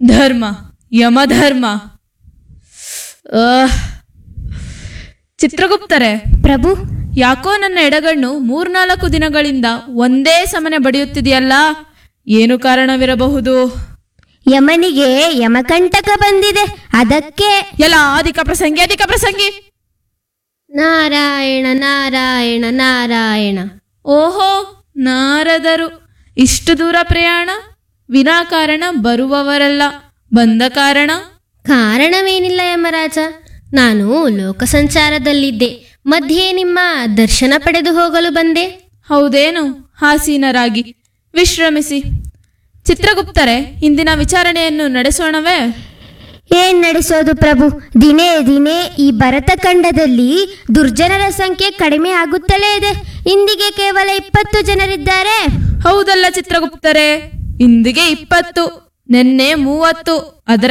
ಧರ್ಮ ಯಮಧರ್ಮ ಆಹ್. ಚಿತ್ರಗುಪ್ತರೆ ಪ್ರಭು ಯಾಕೋ ನನ್ನ ಎಡಗಣ್ಣು ಮೂರ್ನಾಲ್ಕು ದಿನಗಳಿಂದ ಒಂದೇ ಸಮನೆ ಬಡಿಯುತ್ತಿದೆಯಲ್ಲ ಏನು ಕಾರಣವಿರಬಹುದು ಯಮನಿಗೆ ಯಮಕಂಟಕ ಬಂದಿದೆ ಅದಕ್ಕೆ ಎಲ್ಲ ಅಧಿಕ ಪ್ರಸಂಗಿ ಅಧಿಕ ಪ್ರಸಂಗಿ ನಾರಾಯಣ ನಾರಾಯಣ ನಾರಾಯಣ ಓಹೋ ನಾರದರು ಇಷ್ಟು ದೂರ ಪ್ರಯಾಣ ವಿನಾಕಾರಣ ಬರುವವರಲ್ಲ ಬಂದ ಕಾರಣ ಕಾರಣವೇನಿಲ್ಲ ಯಮರಾಜ ನಾನು ಲೋಕ ಸಂಚಾರದಲ್ಲಿದ್ದೆ ಮಧ್ಯೆ ನಿಮ್ಮ ದರ್ಶನ ಪಡೆದು ಹೋಗಲು ಬಂದೆ ಹೌದೇನು ಹಾಸೀನರಾಗಿ ವಿಶ್ರಮಿಸಿ ಚಿತ್ರಗುಪ್ತರೆ ಇಂದಿನ ವಿಚಾರಣೆಯನ್ನು ನಡೆಸೋಣವೇ ಏನ್ ನಡೆಸೋದು ಪ್ರಭು ದಿನೇ ದಿನೇ ಈ ಭರತ ಖಂಡದಲ್ಲಿ ದುರ್ಜನರ ಸಂಖ್ಯೆ ಕಡಿಮೆ ಆಗುತ್ತಲೇ ಇದೆ ಇಂದಿಗೆ ಕೇವಲ ಇಪ್ಪತ್ತು ಜನರಿದ್ದಾರೆ ಹೌದಲ್ಲ ಚಿತ್ರಗುಪ್ತರೆ ಇಂದಿಗೆ ಇಪ್ಪತ್ತು ನಿನ್ನೆ ಮೂವತ್ತು ಅದರ